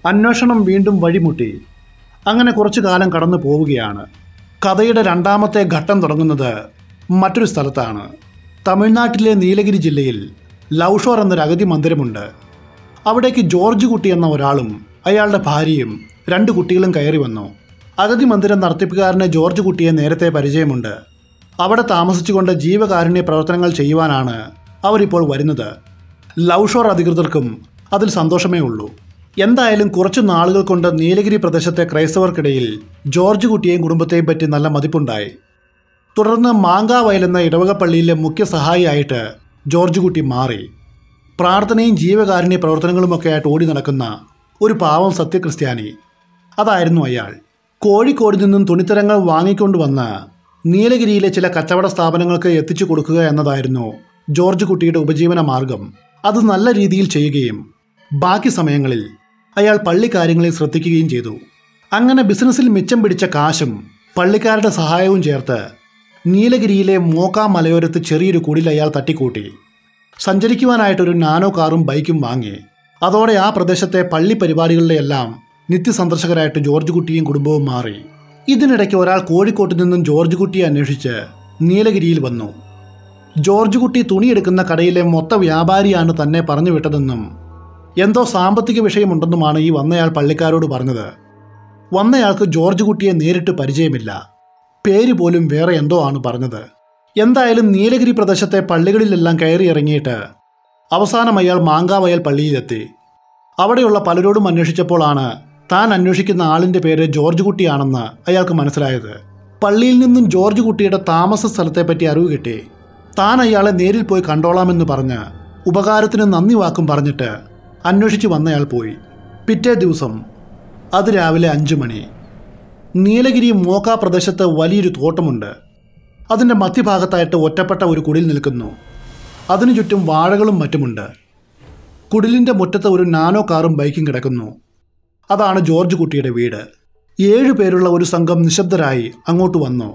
അന്വേഷണം വീണ്ടും വഴിമുട്ടി അങ്ങനെ കുറച്ചു കാലം കടന്നു പോവുകയാണ് കഥയുടെ രണ്ടാമത്തെ ഘട്ടം തുടങ്ങുന്നത് മറ്റൊരു സ്ഥലത്താണ് തമിഴ്നാട്ടിലെ നീലഗിരി ജില്ലയിൽ ലൗഷോർ എന്നൊരു അഗതി മന്ദിരമുണ്ട് അവിടേക്ക് ജോർജ് കുട്ടി എന്ന ഒരാളും അയാളുടെ ഭാര്യയും രണ്ട് കുട്ടികളും കയറി വന്നു അഗതി മന്ദിരം നടത്തിപ്പുകാരന് ജോർജ് കുട്ടിയെ നേരത്തെ പരിചയമുണ്ട് അവിടെ താമസിച്ചുകൊണ്ട് ജീവകാരുണ്യ പ്രവർത്തനങ്ങൾ ചെയ്യുവാനാണ് അവരിപ്പോൾ വരുന്നത് ലൗഷോർ അധികൃതർക്കും അതിൽ സന്തോഷമേ ഉള്ളൂ എന്തായാലും കുറച്ചു നാളുകൾ കൊണ്ട് നീലഗിരി പ്രദേശത്തെ ക്രൈസ്തവർക്കിടയിൽ ജോർജ് കുട്ടിയെയും കുടുംബത്തെയും പറ്റി നല്ല മതിപ്പുണ്ടായി തുടർന്ന് മാങ്കാവയൽ എന്ന ഇടവക പള്ളിയിലെ മുഖ്യ സഹായിയായിട്ട് ജോർജ് കുട്ടി മാറി പ്രാർത്ഥനയും ജീവകാരുണ്യ പ്രവർത്തനങ്ങളുമൊക്കെ ആയിട്ട് ഓടി നടക്കുന്ന ഒരു പാവം സത്യക്രിസ്ത്യാനി അതായിരുന്നു അയാൾ കോഴിക്കോട് നിന്നും തുണിത്തരങ്ങൾ വാങ്ങിക്കൊണ്ടുവന്ന് നീലഗിരിയിലെ ചില കച്ചവട സ്ഥാപനങ്ങൾക്ക് എത്തിച്ചു കൊടുക്കുക എന്നതായിരുന്നു ജോർജ് കുട്ടിയുടെ ഉപജീവന മാർഗം അത് നല്ല രീതിയിൽ ചെയ്യുകയും ബാക്കി സമയങ്ങളിൽ അയാൾ പള്ളിക്കാര്യങ്ങളിൽ ശ്രദ്ധിക്കുകയും ചെയ്തു അങ്ങനെ ബിസിനസ്സിൽ മിച്ചം പിടിച്ച കാശും പള്ളിക്കാരുടെ സഹായവും ചേർത്ത് നീലഗിരിയിലെ മോക്ക മലയോരത്ത് ചെറിയൊരു കുടിൽ അയാൾ തട്ടിക്കൂട്ടി സഞ്ചരിക്കുവാനായിട്ടൊരു നാനോ കാറും ബൈക്കും വാങ്ങി അതോടെ ആ പ്രദേശത്തെ പള്ളി പരിപാടികളിലെല്ലാം നിത്യസന്ദർശകരായിട്ട് ജോർജ് കുട്ടിയും കുടുംബവും മാറി ഇതിനിടയ്ക്ക് ഒരാൾ കോഴിക്കോട്ട് നിന്നും ജോർജ് കുട്ടിയെ അന്വേഷിച്ച് നീലഗിരിയിൽ വന്നു ജോർജ് കുട്ടി തുണിയെടുക്കുന്ന കടയിലെ മൊത്ത വ്യാപാരിയാണ് തന്നെ പറഞ്ഞു വിട്ടതെന്നും എന്തോ സാമ്പത്തിക വിഷയമുണ്ടെന്നുമാണ് ഈ വന്നയാൾ പള്ളിക്കാരോട് പറഞ്ഞത് വന്നയാൾക്ക് ജോർജ് കുട്ടിയെ നേരിട്ട് പരിചയമില്ല പേര് പോലും വേറെ എന്തോ ആണ് പറഞ്ഞത് എന്തായാലും നീലഗിരി പ്രദേശത്തെ പള്ളികളിലെല്ലാം കയറി ഇറങ്ങിയിട്ട് അവസാനം അയാൾ മാങ്കാവയൽ പള്ളിയിലെത്തി അവിടെയുള്ള പലരോടും അന്വേഷിച്ചപ്പോഴാണ് താൻ അന്വേഷിക്കുന്ന ആളിൻ്റെ പേര് ജോർജ് കുട്ടിയാണെന്ന് അയാൾക്ക് മനസ്സിലായത് പള്ളിയിൽ നിന്നും ജോർജ് കുട്ടിയുടെ താമസ സ്ഥലത്തെപ്പറ്റി അറിവ് കിട്ടി താൻ അയാളെ നേരിൽ പോയി കണ്ടോളാമെന്ന് പറഞ്ഞ് ഉപകാരത്തിന് നന്ദി വാക്കും പറഞ്ഞിട്ട് അന്വേഷിച്ച് വന്നയാൾ പോയി പിറ്റേ ദിവസം അത് രാവിലെ അഞ്ചു മണി നീലഗിരി മോക്ക പ്രദേശത്ത് വലിയൊരു തോട്ടമുണ്ട് അതിൻ്റെ മധ്യഭാഗത്തായിട്ട് ഒറ്റപ്പെട്ട ഒരു കുടിൽ നിൽക്കുന്നു അതിനു ചുറ്റും വാഴകളും മറ്റുമുണ്ട് കുടിലിൻ്റെ മുറ്റത്ത് ഒരു നാനോ കാറും ബൈക്കും കിടക്കുന്നു അതാണ് ജോർജ് കുട്ടിയുടെ വീട് ഏഴു പേരുള്ള ഒരു സംഘം നിശബ്ദരായി അങ്ങോട്ട് വന്നു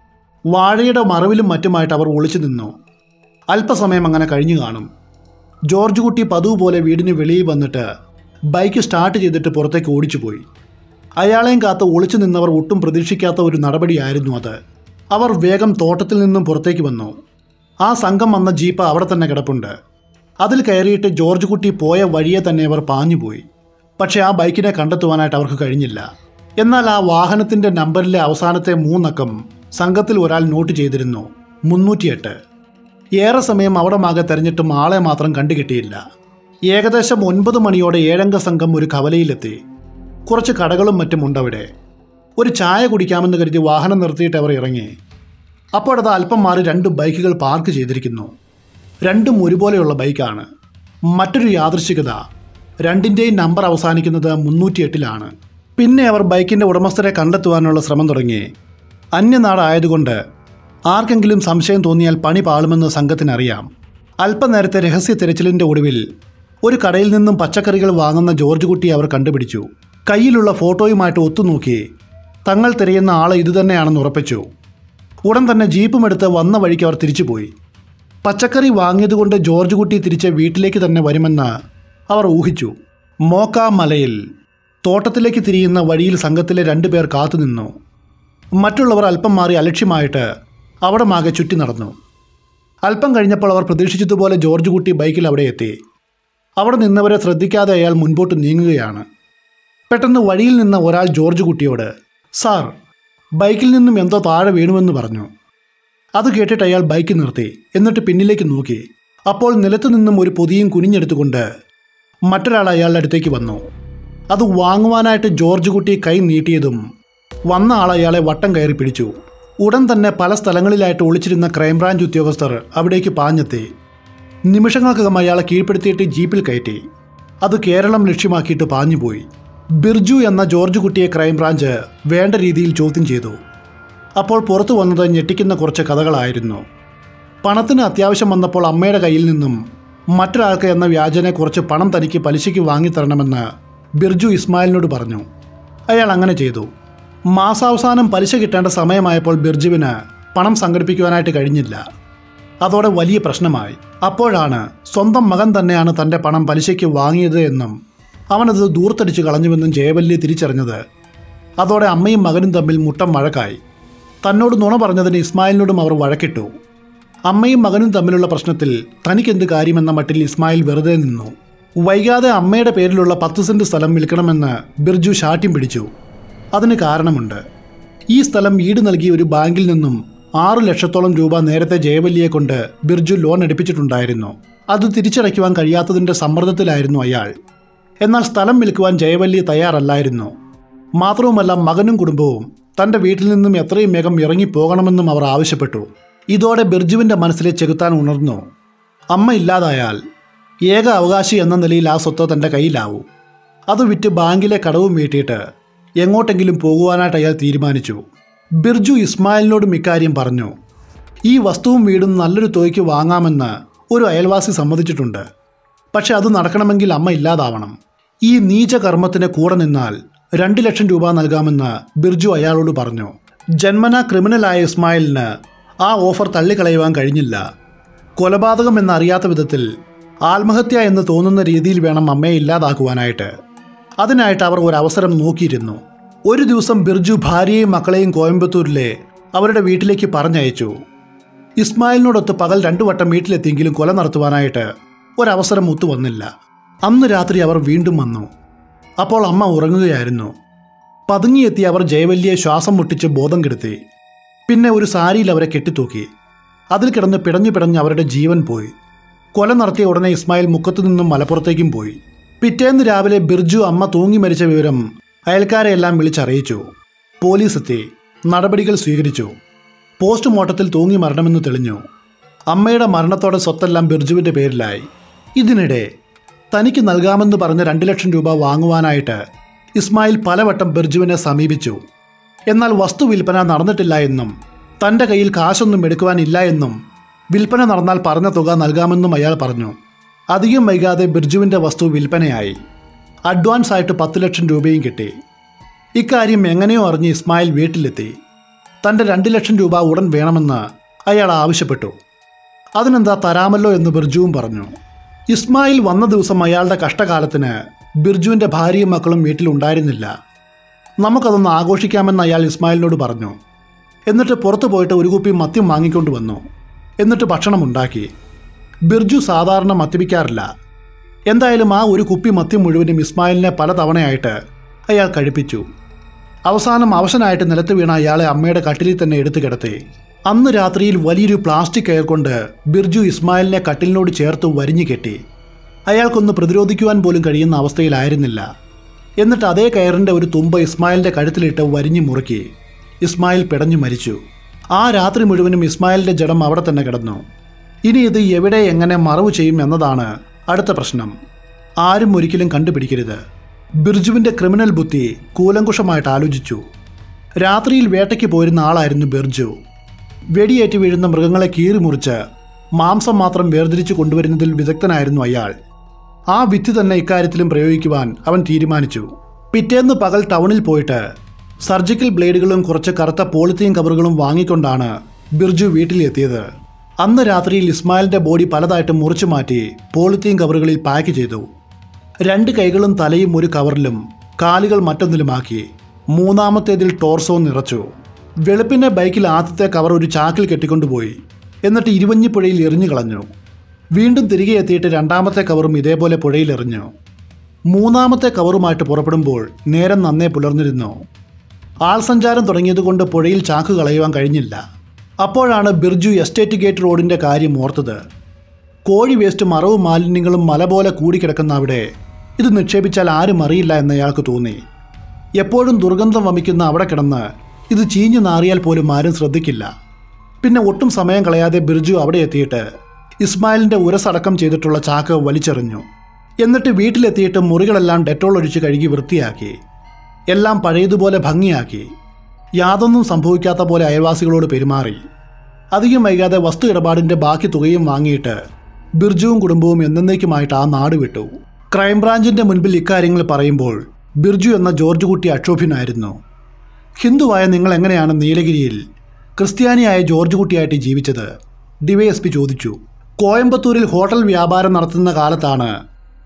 വാഴയുടെ മറവിലും മറ്റുമായിട്ട് അവർ ഒളിച്ചു നിന്നു അല്പസമയം അങ്ങനെ കഴിഞ്ഞു കാണും ജോർജ് കുട്ടി പതിവ് പോലെ വീടിന് വെളിയിൽ വന്നിട്ട് ബൈക്ക് സ്റ്റാർട്ട് ചെയ്തിട്ട് പുറത്തേക്ക് ഓടിച്ചുപോയി അയാളെയും കാത്ത് ഒളിച്ചു നിന്നവർ ഒട്ടും പ്രതീക്ഷിക്കാത്ത ഒരു നടപടിയായിരുന്നു അത് അവർ വേഗം തോട്ടത്തിൽ നിന്നും പുറത്തേക്ക് വന്നു ആ സംഘം വന്ന ജീപ്പ് അവിടെ തന്നെ കിടപ്പുണ്ട് അതിൽ കയറിയിട്ട് ജോർജ് കുട്ടി പോയ വഴിയെ തന്നെ അവർ പാഞ്ഞുപോയി പക്ഷേ ആ ബൈക്കിനെ കണ്ടെത്തുവാനായിട്ട് അവർക്ക് കഴിഞ്ഞില്ല എന്നാൽ ആ വാഹനത്തിൻ്റെ നമ്പറിലെ അവസാനത്തെ മൂന്നക്കം സംഘത്തിൽ ഒരാൾ നോട്ട് ചെയ്തിരുന്നു മുന്നൂറ്റിയെട്ട് ഏറെ സമയം അവിടെ മാകെ തെരഞ്ഞിട്ടും ആളെ മാത്രം കണ്ടുകിട്ടിയില്ല ഏകദേശം ഒൻപത് മണിയോടെ ഏഴംഗ സംഘം ഒരു കവലയിലെത്തി കുറച്ച് കടകളും മറ്റും ഉണ്ടവിടെ ഒരു ചായ കുടിക്കാമെന്ന് കരുതി വാഹനം നിർത്തിയിട്ട് അവർ ഇറങ്ങി അപ്പോഴത് അല്പം മാറി രണ്ട് ബൈക്കുകൾ പാർക്ക് ചെയ്തിരിക്കുന്നു രണ്ടും ഒരുപോലെയുള്ള ബൈക്കാണ് മറ്റൊരു യാദൃശികത രണ്ടിൻ്റെയും നമ്പർ അവസാനിക്കുന്നത് മുന്നൂറ്റിയെട്ടിലാണ് പിന്നെ അവർ ബൈക്കിൻ്റെ ഉടമസ്ഥരെ കണ്ടെത്തുവാനുള്ള ശ്രമം തുടങ്ങി അന്യനാടായതുകൊണ്ട് ആർക്കെങ്കിലും സംശയം തോന്നിയാൽ പണി പാളുമെന്ന് സംഘത്തിനറിയാം അല്പനേരത്തെ രഹസ്യ തിരച്ചിലിൻ്റെ ഒടുവിൽ ഒരു കടയിൽ നിന്നും പച്ചക്കറികൾ വാങ്ങുന്ന ജോർജ് കുട്ടിയെ അവർ കണ്ടുപിടിച്ചു കയ്യിലുള്ള ഫോട്ടോയുമായിട്ട് ഒത്തുനോക്കി തങ്ങൾ തിരയുന്ന ആളെ ഇതുതന്നെയാണെന്ന് ഉറപ്പിച്ചു ഉടൻ തന്നെ ജീപ്പും എടുത്ത് വന്ന വഴിക്ക് അവർ തിരിച്ചുപോയി പച്ചക്കറി വാങ്ങിയതുകൊണ്ട് ജോർജ് കുട്ടി തിരിച്ച് വീട്ടിലേക്ക് തന്നെ വരുമെന്ന് അവർ ഊഹിച്ചു മോക്ക മലയിൽ തോട്ടത്തിലേക്ക് തിരിയുന്ന വഴിയിൽ സംഘത്തിലെ രണ്ടുപേർ കാത്തുനിന്നു മറ്റുള്ളവർ അല്പം മാറി അലക്ഷ്യമായിട്ട് അവിടെ മാകെ ചുറ്റി നടന്നു അല്പം കഴിഞ്ഞപ്പോൾ അവർ പ്രതീക്ഷിച്ചതുപോലെ ജോർജ് കുട്ടി ബൈക്കിൽ അവിടെ എത്തി അവിടെ നിന്നവരെ ശ്രദ്ധിക്കാതെ അയാൾ മുൻപോട്ട് നീങ്ങുകയാണ് പെട്ടെന്ന് വഴിയിൽ നിന്ന ഒരാൾ ജോർജ് കുട്ടിയോട് സാർ ബൈക്കിൽ നിന്നും എന്തോ താഴെ വീണുവെന്ന് പറഞ്ഞു അത് കേട്ടിട്ട് അയാൾ ബൈക്ക് നിർത്തി എന്നിട്ട് പിന്നിലേക്ക് നോക്കി അപ്പോൾ നിലത്തു നിന്നും ഒരു പൊതിയും കുനിഞ്ഞെടുത്തുകൊണ്ട് മറ്റൊരാൾ അയാളുടെ അടുത്തേക്ക് വന്നു അത് വാങ്ങുവാനായിട്ട് ജോർജ് കുട്ടി കൈ നീട്ടിയതും വന്ന ആൾ അയാളെ വട്ടം കയറി പിടിച്ചു ഉടൻ തന്നെ പല സ്ഥലങ്ങളിലായിട്ട് ഒളിച്ചിരുന്ന ക്രൈംബ്രാഞ്ച് ഉദ്യോഗസ്ഥർ അവിടേക്ക് പാഞ്ഞെത്തി നിമിഷങ്ങൾക്കകം അയാളെ കീഴ്പ്പെടുത്തിയിട്ട് ജീപ്പിൽ കയറ്റി അത് കേരളം ലക്ഷ്യമാക്കിയിട്ട് പാഞ്ഞുപോയി ബിർജു എന്ന ജോർജ് കുട്ടിയെ ക്രൈംബ്രാഞ്ച് വേണ്ട രീതിയിൽ ചോദ്യം ചെയ്തു അപ്പോൾ പുറത്തു വന്നത് ഞെട്ടിക്കുന്ന കുറച്ച് കഥകളായിരുന്നു പണത്തിന് അത്യാവശ്യം വന്നപ്പോൾ അമ്മയുടെ കയ്യിൽ നിന്നും മറ്റൊരാൾക്ക് എന്ന വ്യാജനെ കുറച്ച് പണം തനിക്ക് പലിശയ്ക്ക് വാങ്ങിത്തരണമെന്ന് ബിർജു ഇസ്മായിലിനോട് പറഞ്ഞു അയാൾ അങ്ങനെ ചെയ്തു മാസാവസാനം പലിശ കിട്ടേണ്ട സമയമായപ്പോൾ ബിർജുവിന് പണം സംഘടിപ്പിക്കുവാനായിട്ട് കഴിഞ്ഞില്ല അതോടെ വലിയ പ്രശ്നമായി അപ്പോഴാണ് സ്വന്തം മകൻ തന്നെയാണ് തൻ്റെ പണം പലിശയ്ക്ക് വാങ്ങിയത് എന്നും അവനത് ദൂർത്തടിച്ച് കളഞ്ഞുവെന്നും ജയവല്ലി തിരിച്ചറിഞ്ഞത് അതോടെ അമ്മയും മകനും തമ്മിൽ മുട്ടം വഴക്കായി തന്നോട് നുണ പറഞ്ഞതിന് ഇസ്മായിലിനോടും അവർ വഴക്കിട്ടു അമ്മയും മകനും തമ്മിലുള്ള പ്രശ്നത്തിൽ തനിക്കെന്ത് കാര്യമെന്ന മട്ടിൽ ഇസ്മായിൽ വെറുതെ നിന്നു വൈകാതെ അമ്മയുടെ പേരിലുള്ള പത്ത് സെന്റ് സ്ഥലം വിൽക്കണമെന്ന് ബിർജു ശാഠ്യം പിടിച്ചു അതിന് കാരണമുണ്ട് ഈ സ്ഥലം ഈട് നൽകിയ ഒരു ബാങ്കിൽ നിന്നും ആറു ലക്ഷത്തോളം രൂപ നേരത്തെ ജയവല്ലിയെ കൊണ്ട് ബിർജു ലോൺ എടുപ്പിച്ചിട്ടുണ്ടായിരുന്നു അത് തിരിച്ചടയ്ക്കുവാൻ കഴിയാത്തതിന്റെ സമ്മർദ്ദത്തിലായിരുന്നു അയാൾ എന്നാൽ സ്ഥലം വിൽക്കുവാൻ ജയവല്ലി തയ്യാറല്ലായിരുന്നു മാത്രവുമല്ല മകനും കുടുംബവും തന്റെ വീട്ടിൽ നിന്നും എത്രയും വേഗം ഇറങ്ങിപ്പോകണമെന്നും അവർ ആവശ്യപ്പെട്ടു ഇതോടെ ബിർജുവിന്റെ മനസ്സിലെ ചെകുത്താൻ ഉണർന്നു അമ്മ ഇല്ലാതായാൽ ഏക അവകാശി എന്ന നിലയിൽ ആ സ്വത്ത് തന്റെ കയ്യിലാവൂ അത് വിറ്റ് ബാങ്കിലെ കടവും വീട്ടിയിട്ട് എങ്ങോട്ടെങ്കിലും പോകുവാനായിട്ട് അയാൾ തീരുമാനിച്ചു ബിർജു ഇസ്മായിലിനോടും ഇക്കാര്യം പറഞ്ഞു ഈ വസ്തുവും വീടും നല്ലൊരു തുകയ്ക്ക് വാങ്ങാമെന്ന് ഒരു അയൽവാസി സമ്മതിച്ചിട്ടുണ്ട് പക്ഷെ അത് നടക്കണമെങ്കിൽ അമ്മ ഇല്ലാതാവണം ഈ നീച കർമ്മത്തിന് കൂടെ നിന്നാൽ രണ്ട് ലക്ഷം രൂപ നൽകാമെന്ന് ബിർജു അയാളോട് പറഞ്ഞു ജന്മന ക്രിമിനലായ ഇസ്മായിലിന് ആ ഓഫർ തള്ളിക്കളയുവാൻ കഴിഞ്ഞില്ല കൊലപാതകം എന്നറിയാത്ത വിധത്തിൽ ആത്മഹത്യ എന്ന് തോന്നുന്ന രീതിയിൽ വേണം അമ്മയെ ഇല്ലാതാക്കുവാനായിട്ട് അതിനായിട്ട് അവർ ഒരു അവസരം നോക്കിയിരുന്നു ഒരു ദിവസം ബിർജു ഭാര്യയെയും മക്കളെയും കോയമ്പത്തൂരിലെ അവരുടെ വീട്ടിലേക്ക് പറഞ്ഞയച്ചു ഇസ്മായിലിനോടൊത്ത് പകൽ രണ്ടു വട്ടം വീട്ടിലെത്തിയെങ്കിലും കൊല നടത്തുവാനായിട്ട് ഒരവസരം ഒത്തു വന്നില്ല അന്ന് രാത്രി അവർ വീണ്ടും വന്നു അപ്പോൾ അമ്മ ഉറങ്ങുകയായിരുന്നു പതുങ്ങിയെത്തി അവർ ജയവല്ലിയെ ശ്വാസം മുട്ടിച്ച് ബോധം കെടുത്തി പിന്നെ ഒരു സാരിയിൽ അവരെ കെട്ടിത്തൂക്കി അതിൽ കിടന്ന് പിടഞ്ഞു പിടഞ്ഞ് അവരുടെ ജീവൻ പോയി കൊല നടത്തിയ ഉടനെ ഇസ്മായിൽ മുക്കത്തു നിന്നും മലപ്പുറത്തേക്കും പോയി പിറ്റേന്ന് രാവിലെ ബിർജു അമ്മ തൂങ്ങി മരിച്ച വിവരം അയൽക്കാരെയെല്ലാം വിളിച്ചറിയിച്ചു പോലീസ് എത്തി നടപടികൾ സ്വീകരിച്ചു പോസ്റ്റ്മോർട്ടത്തിൽ തൂങ്ങി മരണമെന്ന് തെളിഞ്ഞു അമ്മയുടെ മരണത്തോടെ സ്വത്തെല്ലാം ബിർജുവിൻ്റെ പേരിലായി ഇതിനിടെ തനിക്ക് നൽകാമെന്ന് പറഞ്ഞ രണ്ട് ലക്ഷം രൂപ വാങ്ങുവാനായിട്ട് ഇസ്മായിൽ പലവട്ടം ബിർജുവിനെ സമീപിച്ചു എന്നാൽ വസ്തു വിൽപ്പന നടന്നിട്ടില്ല എന്നും തൻ്റെ കയ്യിൽ കാശൊന്നും എടുക്കുവാനില്ല എന്നും വിൽപ്പന നടന്നാൽ പറഞ്ഞ തുക നൽകാമെന്നും അയാൾ പറഞ്ഞു അധികം വൈകാതെ ബിർജുവിൻ്റെ വസ്തു വിൽപ്പനയായി അഡ്വാൻസ് ആയിട്ട് പത്ത് ലക്ഷം രൂപയും കിട്ടി ഇക്കാര്യം എങ്ങനെയോ അറിഞ്ഞ് ഇസ്മായിൽ വീട്ടിലെത്തി തൻ്റെ രണ്ട് ലക്ഷം രൂപ ഉടൻ വേണമെന്ന് അയാൾ ആവശ്യപ്പെട്ടു അതിനെന്താ തരാമല്ലോ എന്ന് ബിർജുവും പറഞ്ഞു ഇസ്മായിൽ വന്ന ദിവസം അയാളുടെ കഷ്ടകാലത്തിന് ബിർജുവിൻ്റെ ഭാര്യയും മക്കളും വീട്ടിലുണ്ടായിരുന്നില്ല നമുക്കതൊന്ന് ആഘോഷിക്കാമെന്ന് അയാൾ ഇസ്മായിലിനോട് പറഞ്ഞു എന്നിട്ട് പുറത്തു പോയിട്ട് ഒരു കുപ്പി മദ്യം വാങ്ങിക്കൊണ്ട് വന്നു എന്നിട്ട് ഭക്ഷണം ഉണ്ടാക്കി ബിർജു സാധാരണ മദ്യപിക്കാറില്ല എന്തായാലും ആ ഒരു കുപ്പി മദ്യം മുഴുവനും ഇസ്മായിലിനെ പലതവണയായിട്ട് അയാൾ കഴിപ്പിച്ചു അവസാനം അവശനായിട്ട് നിലത്ത് വീണ അയാളെ അമ്മയുടെ കട്ടിലിൽ തന്നെ എടുത്തു കിടത്തി അന്ന് രാത്രിയിൽ വലിയൊരു പ്ലാസ്റ്റിക് കയർ കൊണ്ട് ബിർജു ഇസ്മായിലിനെ കട്ടിലിനോട് ചേർത്ത് വരിഞ്ഞു കെട്ടി അയാൾക്കൊന്ന് പ്രതിരോധിക്കുവാൻ പോലും കഴിയുന്ന അവസ്ഥയിലായിരുന്നില്ല എന്നിട്ട് അതേ കയറിൻ്റെ ഒരു തുമ്പ് ഇസ്മായിലിൻ്റെ കഴുത്തിലിട്ട് വരിഞ്ഞു മുറുക്കി ഇസ്മായിൽ പിടഞ്ഞു മരിച്ചു ആ രാത്രി മുഴുവനും ഇസ്മായിലിൻ്റെ ജഡം അവിടെ തന്നെ കിടന്നു ഇനി ഇത് എവിടെ എങ്ങനെ മറവ് ചെയ്യും എന്നതാണ് അടുത്ത പ്രശ്നം ആരും ഒരിക്കലും കണ്ടുപിടിക്കരുത് ബിർജുവിൻ്റെ ക്രിമിനൽ ബുദ്ധി കൂലങ്കുഷമായിട്ട് ആലോചിച്ചു രാത്രിയിൽ വേട്ടയ്ക്ക് പോരുന്ന ആളായിരുന്നു ബിർജു വെടിയേറ്റ് വീഴുന്ന മൃഗങ്ങളെ കീറി മുറിച്ച് മാംസം മാത്രം വേർതിരിച്ചു കൊണ്ടുവരുന്നതിൽ വിദഗ്ധനായിരുന്നു അയാൾ ആ വിധി തന്നെ ഇക്കാര്യത്തിലും പ്രയോഗിക്കുവാൻ അവൻ തീരുമാനിച്ചു പിറ്റേന്ന് പകൽ ടൗണിൽ പോയിട്ട് സർജിക്കൽ ബ്ലേഡുകളും കുറച്ച് കറുത്ത പോളിത്തീൻ കവറുകളും വാങ്ങിക്കൊണ്ടാണ് ബിർജു വീട്ടിലെത്തിയത് അന്ന് രാത്രിയിൽ ഇസ്മായിലിന്റെ ബോഡി പലതായിട്ട് മുറിച്ചു മാറ്റി പോളിത്തീൻ കവറുകളിൽ പാക്ക് ചെയ്തു രണ്ട് കൈകളും തലയും ഒരു കവറിലും കാലുകൾ മറ്റൊന്നിലുമാക്കി മൂന്നാമത്തേതിൽ ടോർസോ നിറച്ചു വെളുപ്പിന്റെ ബൈക്കിൽ ആദ്യത്തെ കവർ ഒരു ചാക്കിൽ കെട്ടിക്കൊണ്ടുപോയി എന്നിട്ട് ഇരുവഞ്ഞിപ്പുഴയിൽ എറിഞ്ഞു കളഞ്ഞു വീണ്ടും തിരികെ എത്തിയിട്ട് രണ്ടാമത്തെ കവറും ഇതേപോലെ പുഴയിൽ എറിഞ്ഞു മൂന്നാമത്തെ കവറുമായിട്ട് പുറപ്പെടുമ്പോൾ നേരം നന്നേ പുലർന്നിരുന്നു ആൾ സഞ്ചാരം തുടങ്ങിയതുകൊണ്ട് പുഴയിൽ ചാക്ക് കളയുവാൻ കഴിഞ്ഞില്ല അപ്പോഴാണ് ബിർജു എസ്റ്റേറ്റ് ഗേറ്റ് റോഡിൻ്റെ കാര്യം ഓർത്തത് കോഴി വേസ്റ്റ് മറവും മാലിന്യങ്ങളും മല പോലെ കൂടിക്കിടക്കുന്ന അവിടെ ഇത് നിക്ഷേപിച്ചാൽ ആരും അറിയില്ല എന്ന് അയാൾക്ക് തോന്നി എപ്പോഴും ദുർഗന്ധം വമിക്കുന്ന അവിടെ കിടന്ന് ഇത് ചീഞ്ഞു നാറിയാൽ പോലും ആരും ശ്രദ്ധിക്കില്ല പിന്നെ ഒട്ടും സമയം കളയാതെ ബിർജു അവിടെ എത്തിയിട്ട് ഇസ്മായിലിൻ്റെ ഉരസടക്കം ചെയ്തിട്ടുള്ള ചാക്ക് വലിച്ചെറിഞ്ഞു എന്നിട്ട് വീട്ടിലെത്തിയിട്ട് മുറികളെല്ലാം ഡെറ്റോൾ ഒഴിച്ച് കഴുകി വൃത്തിയാക്കി എല്ലാം പഴയതുപോലെ ഭംഗിയാക്കി യാതൊന്നും സംഭവിക്കാത്ത പോലെ അയൽവാസികളോട് പെരുമാറി അധികം വൈകാതെ വസ്തു ഇടപാടിൻ്റെ ബാക്കി തുകയും വാങ്ങിയിട്ട് ബിർജുവും കുടുംബവും എന്നേക്കുമായിട്ട് ആ നാട് വിട്ടു ക്രൈംബ്രാഞ്ചിൻ്റെ മുൻപിൽ ഇക്കാര്യങ്ങൾ പറയുമ്പോൾ ബിർജു എന്ന ജോർജ് കുട്ടി അക്ഷോഭ്യനായിരുന്നു ഹിന്ദുവായ നിങ്ങൾ എങ്ങനെയാണ് നീലഗിരിയിൽ ക്രിസ്ത്യാനിയായ ജോർജ് കുട്ടിയായിട്ട് ജീവിച്ചത് ഡിവൈഎസ്പി ചോദിച്ചു കോയമ്പത്തൂരിൽ ഹോട്ടൽ വ്യാപാരം നടത്തുന്ന കാലത്താണ്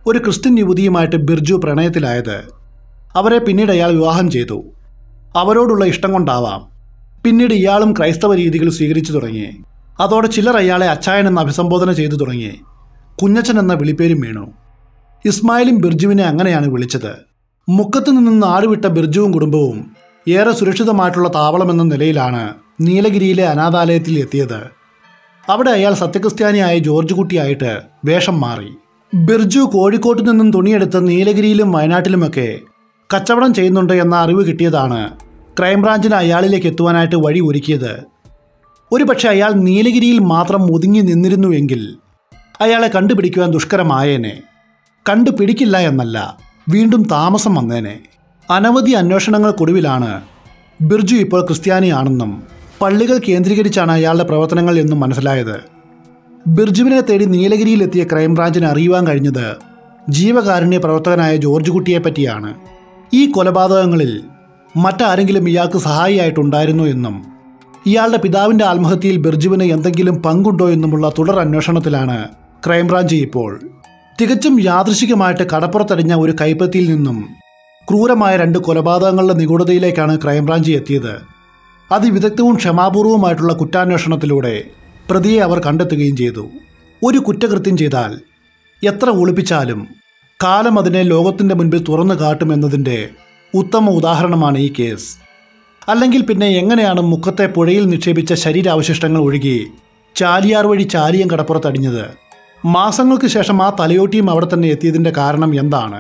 ഒരു ക്രിസ്ത്യൻ യുവതിയുമായിട്ട് ബിർജു പ്രണയത്തിലായത് അവരെ പിന്നീട് അയാൾ വിവാഹം ചെയ്തു അവരോടുള്ള ഇഷ്ടം കൊണ്ടാവാം പിന്നീട് ഇയാളും ക്രൈസ്തവ രീതികൾ സ്വീകരിച്ചു തുടങ്ങി അതോടെ ചിലർ അയാളെ അച്ചായൻ എന്ന് അഭിസംബോധന ചെയ്തു തുടങ്ങി കുഞ്ഞച്ചൻ എന്ന വിളിപ്പേരും വീണു ഇസ്മായിലും ബിർജുവിനെ അങ്ങനെയാണ് വിളിച്ചത് മുക്കത്ത് നിന്ന് നാടുവിട്ട ബിർജുവും കുടുംബവും ഏറെ സുരക്ഷിതമായിട്ടുള്ള താവളമെന്ന നിലയിലാണ് നീലഗിരിയിലെ അനാഥാലയത്തിൽ എത്തിയത് അവിടെ അയാൾ സത്യക്രിസ്ത്യാനിയായ ജോർജ് കുട്ടിയായിട്ട് വേഷം മാറി ബിർജു കോഴിക്കോട്ട് നിന്നും തുണിയെടുത്ത് നീലഗിരിയിലും വയനാട്ടിലുമൊക്കെ കച്ചവടം ചെയ്യുന്നുണ്ട് എന്ന അറിവ് കിട്ടിയതാണ് ക്രൈംബ്രാഞ്ചിന് അയാളിലേക്ക് എത്തുവാനായിട്ട് വഴി ഒരുക്കിയത് ഒരുപക്ഷെ അയാൾ നീലഗിരിയിൽ മാത്രം ഒതുങ്ങി നിന്നിരുന്നുവെങ്കിൽ അയാളെ കണ്ടുപിടിക്കുവാൻ ദുഷ്കരമായേനെ കണ്ടുപിടിക്കില്ല എന്നല്ല വീണ്ടും താമസം വന്നേനെ അനവധി അന്വേഷണങ്ങൾക്കൊടുവിലാണ് ബിർജു ഇപ്പോൾ ക്രിസ്ത്യാനിയാണെന്നും പള്ളികൾ കേന്ദ്രീകരിച്ചാണ് അയാളുടെ പ്രവർത്തനങ്ങൾ എന്നും മനസ്സിലായത് ബിർജുവിനെ തേടി നീലഗിരിയിലെത്തിയ ക്രൈംബ്രാഞ്ചിന് അറിയുവാൻ കഴിഞ്ഞത് ജീവകാരുണ്യ പ്രവർത്തകനായ ജോർജ് കുട്ടിയെ പറ്റിയാണ് ഈ കൊലപാതകങ്ങളിൽ മറ്റാരെങ്കിലും ഇയാൾക്ക് സഹായിയായിട്ടുണ്ടായിരുന്നോ എന്നും ഇയാളുടെ പിതാവിൻ്റെ ആത്മഹത്യയിൽ ബിർജുവിന് എന്തെങ്കിലും പങ്കുണ്ടോ എന്നുമുള്ള തുടർ അന്വേഷണത്തിലാണ് ക്രൈംബ്രാഞ്ച് ഇപ്പോൾ തികച്ചും യാദൃശികമായിട്ട് കടപ്പുറത്തടിഞ്ഞ ഒരു കൈപ്പത്തിയിൽ നിന്നും ക്രൂരമായ രണ്ട് കൊലപാതകങ്ങളുടെ നിഗൂഢതയിലേക്കാണ് ക്രൈംബ്രാഞ്ച് എത്തിയത് അതിവിദഗ്ധവും ക്ഷമാപൂർവമായിട്ടുള്ള കുറ്റാന്വേഷണത്തിലൂടെ പ്രതിയെ അവർ കണ്ടെത്തുകയും ചെയ്തു ഒരു കുറ്റകൃത്യം ചെയ്താൽ എത്ര ഒളിപ്പിച്ചാലും കാലം അതിനെ ലോകത്തിൻ്റെ മുൻപിൽ തുറന്നു കാട്ടുമെന്നതിൻ്റെ ഉത്തമ ഉദാഹരണമാണ് ഈ കേസ് അല്ലെങ്കിൽ പിന്നെ എങ്ങനെയാണ് മുക്കത്തെ പുഴയിൽ നിക്ഷേപിച്ച ശരീരാവശിഷ്ടങ്ങൾ ഒഴുകി ചാലിയാർ വഴി ചാലിയം കടപ്പുറത്തടിഞ്ഞത് മാസങ്ങൾക്ക് ശേഷം ആ തലയോട്ടിയും അവിടെ തന്നെ എത്തിയതിൻ്റെ കാരണം എന്താണ്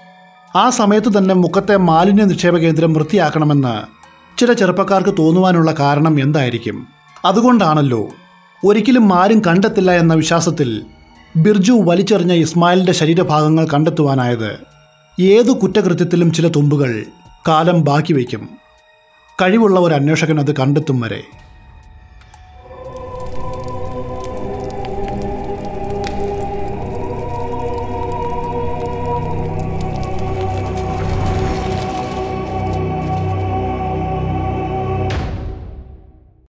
ആ സമയത്ത് തന്നെ മുക്കത്തെ മാലിന്യ നിക്ഷേപ കേന്ദ്രം വൃത്തിയാക്കണമെന്ന് ചില ചെറുപ്പക്കാർക്ക് തോന്നുവാനുള്ള കാരണം എന്തായിരിക്കും അതുകൊണ്ടാണല്ലോ ഒരിക്കലും ആരും കണ്ടെത്തില്ല എന്ന വിശ്വാസത്തിൽ ബിർജു വലിച്ചെറിഞ്ഞ ഇസ്മായിലിൻ്റെ ശരീരഭാഗങ്ങൾ കണ്ടെത്തുവാനായത് ഏതു കുറ്റകൃത്യത്തിലും ചില തുമ്പുകൾ കാലം ബാക്കി വയ്ക്കും കഴിവുള്ള ഒരു അന്വേഷകൻ അത് കണ്ടെത്തും വരെ